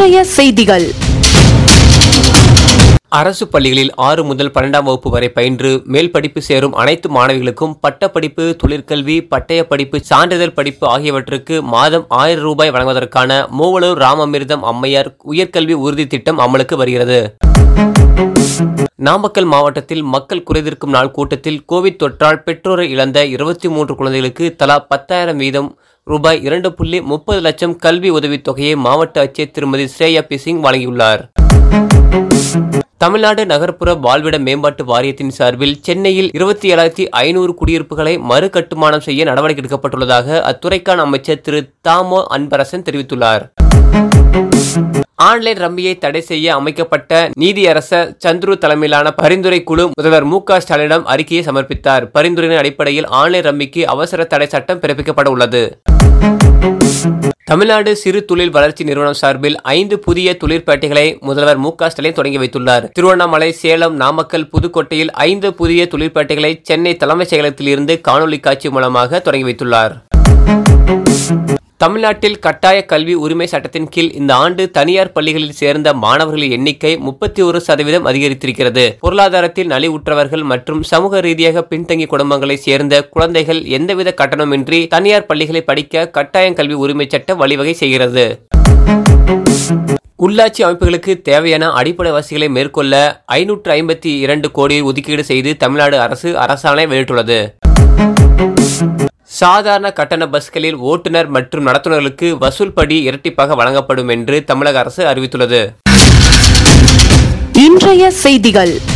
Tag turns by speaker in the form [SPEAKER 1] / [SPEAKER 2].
[SPEAKER 1] இன்றைய செய்திகள்
[SPEAKER 2] அரசு பள்ளிகளில் ஆறு முதல் பன்னெண்டாம் வகுப்பு வரை பயின்று மேல் படிப்பு சேரும் அனைத்து மாணவிகளுக்கும் பட்டப்படிப்பு தொழிற்கல்வி பட்டய படிப்பு சான்றிதழ் படிப்பு ஆகியவற்றுக்கு மாதம் ஆயிரம் ரூபாய் வழங்குவதற்கான மூவலூர் ராமமிர்தம் அம்மையார் உயர்கல்வி உறுதி திட்டம் அமலுக்கு வருகிறது நாமக்கல் மாவட்டத்தில் மக்கள் குறைதீர்க்கும் நாள் கூட்டத்தில் கோவிட் தொற்றால் பெற்றோரை இழந்த இருபத்தி மூன்று குழந்தைகளுக்கு தலா பத்தாயிரம் வீதம் ரூபாய் இரண்டு புள்ளி முப்பது லட்சம் கல்வி உதவித் தொகையை மாவட்ட ஆட்சியர் திருமதி ஸ்ரேயா பி சிங் வழங்கியுள்ளார் தமிழ்நாடு நகர்ப்புற வாழ்விட மேம்பாட்டு வாரியத்தின் சார்பில் சென்னையில் இருபத்தி ஏழாயிரத்தி ஐநூறு குடியிருப்புகளை மறு கட்டுமானம் செய்ய நடவடிக்கை எடுக்கப்பட்டுள்ளதாக அத்துறைக்கான அமைச்சர் திரு தாமோ அன்பரசன் தெரிவித்துள்ளார் ஆன்லைன் ரம்மியை தடை செய்ய அமைக்கப்பட்ட நீதியரசர் சந்துரு தலைமையிலான பரிந்துரை குழு முதல்வர் மு க ஸ்டாலினிடம் அறிக்கையை சமர்ப்பித்தார் பரிந்துரையின் அடிப்படையில் ஆன்லைன் ரம்மிக்கு அவசர தடை சட்டம் பிறப்பிக்கப்பட உள்ளது தமிழ்நாடு சிறு தொழில் வளர்ச்சி நிறுவனம் சார்பில் ஐந்து புதிய தொழிற்பேட்டைகளை முதல்வர் மு க ஸ்டாலின் தொடங்கி வைத்துள்ளார் திருவண்ணாமலை சேலம் நாமக்கல் புதுக்கோட்டையில் ஐந்து புதிய தொழிற்பேட்டைகளை சென்னை தலைமைச் செயலகத்தில் இருந்து காணொலி காட்சி மூலமாக தொடங்கி வைத்துள்ளார் தமிழ்நாட்டில் கட்டாய கல்வி உரிமை சட்டத்தின் கீழ் இந்த ஆண்டு தனியார் பள்ளிகளில் சேர்ந்த மாணவர்களின் எண்ணிக்கை முப்பத்தி ஒரு சதவீதம் அதிகரித்திருக்கிறது பொருளாதாரத்தில் நலிவுற்றவர்கள் மற்றும் சமூக ரீதியாக பின்தங்கிய குடும்பங்களை சேர்ந்த குழந்தைகள் எந்தவித கட்டணமின்றி தனியார் பள்ளிகளை படிக்க கட்டாயம் கல்வி உரிமை சட்டம் வழிவகை செய்கிறது உள்ளாட்சி அமைப்புகளுக்கு தேவையான அடிப்படை வசதிகளை மேற்கொள்ள ஐநூற்று ஐம்பத்தி இரண்டு கோடி ஒதுக்கீடு செய்து தமிழ்நாடு அரசு அரசாணை வெளியிட்டுள்ளது சாதாரண கட்டண பஸ்களில் ஓட்டுநர் மற்றும் நடத்துனர்களுக்கு வசூல் படி இரட்டிப்பாக வழங்கப்படும் என்று தமிழக அரசு அறிவித்துள்ளது
[SPEAKER 1] இன்றைய செய்திகள்